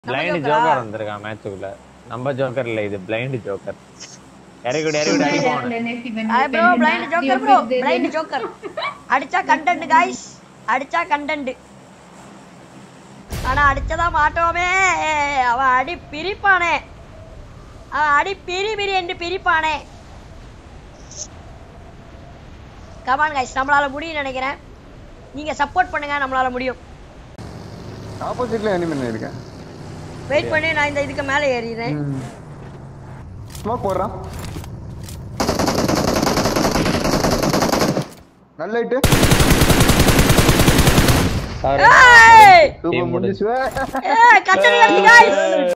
Blind joker வந்திருக்கான் மேட்சுக்குள்ள நம்ம joker இல்ல இது பிளைண்ட் ஜோக்கர் இறக்கிடு இறக்கிடு அடிப்பான் hi bro blind joker bro blind joker அடிச்சா கண்டென்ட் காய்ஸ் அடிச்சா கண்டென்ட் ஆனா அடிச்சதா மாட்டோமே அவன் அடி பிரிப்பானே அவன் அடி பிரி பிரி என்று பிரிப்பானே கமான் காய்ஸ் நம்மளால முடியும் நினைக்கிறேன் நீங்க சப்போர்ட் பண்ணுங்க நம்மளால முடியும் ஆப்போசிட்ல எனிமி இருக்கேன் வெயிட் பண்ணி நான் இந்த இதுக்கு மேலே ஏறிடுறேன் ஸ்மோக் போடுறான் நல்ல ஹைட்டு சாரி ஏய் சூப்பர் முடிஞ்சு. முடிச்சு ஏய் கச்சடி காய்ஸ்